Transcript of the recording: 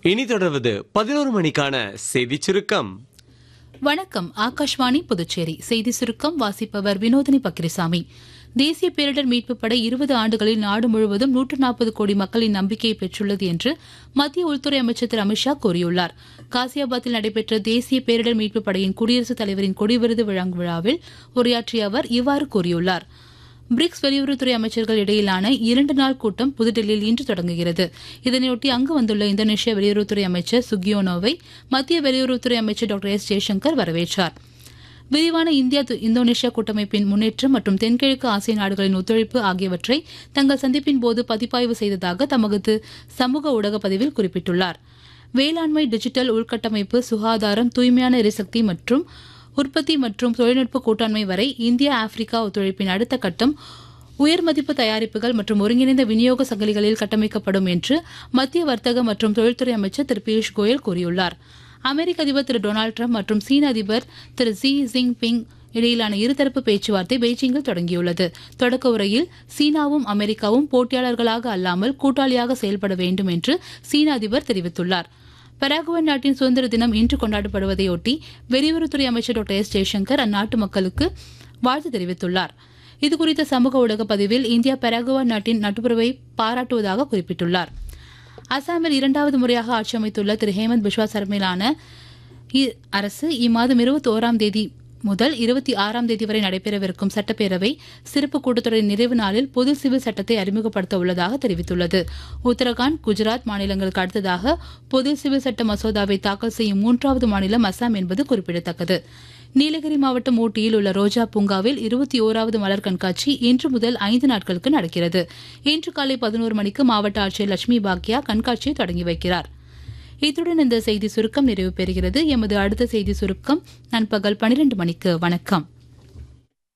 இனி தொடர்வது பதினோரு மணிக்கான செய்திச் சுருக்கம் வணக்கம் ஆகாஷ்வாணி புதுச்சேரி செய்தி சுருக்கம் வாசிப்பவர் வினோதினி பக்ரிசாமி தேசிய பேரிடர் மீட்புப் படை இருபது ஆண்டுகளில் நாடு முழுவதும் நூற்று நாற்பது கோடி மக்களின் நம்பிக்கையை பெற்றுள்ளது என்று மத்திய உள்துறை அமைச்சர் திரு அமித்ஷா கூறியுள்ளார் காசியாபாத்தில் நடைபெற்ற தேசிய பேரிடர் மீட்புப் படையின் குடியரசுத் தலைவரின் கொடிவிருது வழங்கும் விழாவில் உரையாற்றிய அவர் இவ்வாறு கூறியுள்ளார் பிரிக்ஸ் வெளியுறவுத்துறை அமைச்சர்கள் இடையிலான இரண்டு நாள் கூட்டம் புதுடெல்லியில் இன்று தொடங்குகிறது இதனையொட்டி அங்கு வந்துள்ள இந்தோனேஷிய வெளியுறவுத்துறை அமைச்சர் சுகியோனோவை மத்திய வெளியுறவுத்துறை அமைச்சர் டாக்டர் எஸ் ஜெய்சங்கர் வரவேற்றார் விரிவான இந்தியா து- இந்தோனேஷியா கூட்டமைப்பின் முன்னேற்றம் மற்றும் தென்கிழக்கு ஆசிய நாடுகளின் ஒத்துழைப்பு ஆகியவற்றை தங்கள் சந்திப்பின் போது பதிப்பாய்வு செய்ததாக தமது சமூக ஊடக பதிவில் குறிப்பிட்டுள்ளார் வேளாண்மை டிஜிட்டல் உள்கட்டமைப்பு சுகாதாரம் தூய்மையான எரிசக்தி மற்றும் உற்பத்தி மற்றும் தொழில்நுட்ப கூட்டாண்மை வரை இந்தியா ஆப்பிரிக்கா ஒத்துழைப்பின் அடுத்த கட்டம் உயர் மதிப்பு தயாரிப்புகள் மற்றும் ஒருங்கிணைந்த விநியோக சங்கிலிகளில் கட்டமைக்கப்படும் என்று மத்திய வர்த்தக மற்றும் தொழில்துறை அமைச்சர் திரு பியூஷ் கோயல் கூறியுள்ளார் அமெரிக்க அதிபர் திரு டொனால்டு ட்ரம்ப் மற்றும் சீன அதிபர் திரு ஜி ஜின்பிங் இடையிலான இருதரப்பு பேச்சுவார்த்தை பெய்ஜிங்கில் தொடங்கியுள்ளது தொடக்க உரையில் சீனாவும் அமெரிக்காவும் போட்டியாளர்களாக அல்லாமல் கூட்டாளியாக செயல்பட வேண்டும் என்று சீன அதிபர் தெரிவித்துள்ளார் பராகுவே நாட்டின் சுதந்திர தினம் இன்று கொண்டாடப்படுவதையொட்டி வெளியுறவுத்துறை அமைச்சர் டாக்டர் எஸ் ஜெய்சங்கர் அந்நாட்டு மக்களுக்கு வாழ்த்து தெரிவித்துள்ளார் இதுகுறித்த சமூக ஊடக பதிவில் இந்தியா பராகுவா நாட்டின் நட்புறவை பாராட்டுவதாக குறிப்பிட்டுள்ளார் அசாமில் இரண்டாவது முறையாக ஆட்சி அமைத்துள்ள திரு ஹேமந்த் பிஸ்வா தலைமையிலான இ- அரசு இம்மாதம் இருபத்தி ஓராம் தேதி முதல் இருபத்தி ஆறாம் தேதி வரை நடைபெறவிருக்கும் சட்டப்பேரவை சிறப்பு கூட்டத்தொடரின் நிறைவு நாளில் பொது சிவில் சட்டத்தை அறிமுகப்படுத்த உள்ளதாக தெரிவித்துள்ளது உத்தரகாண்ட் குஜராத் மாநிலங்களுக்கு அடுத்ததாக பொது சிவில் சட்ட மசோதாவை தாக்கல் செய்யும் மூன்றாவது மாநிலம் அசாம் என்பது குறிப்பிடத்தக்கது நீலகிரி மாவட்டம் ஊட்டியில் உள்ள ரோஜா பூங்காவில் இருபத்தி ஓராவது மலர் கண்காட்சி இன்று முதல் ஐந்து நாட்களுக்கு நடக்கிறது இன்று காலை பதினோரு மணிக்கு மாவட்ட ஆட்சியர் லட்சுமி பாக்யா கண்காட்சியை தொடங்கி வைக்கிறார் இத்துடன் இந்த செய்தி சுருக்கம் நிறைவு பெறுகிறது எமது அடுத்த செய்தி சுருக்கம் நண்பகல் பனிரெண்டு மணிக்கு வணக்கம்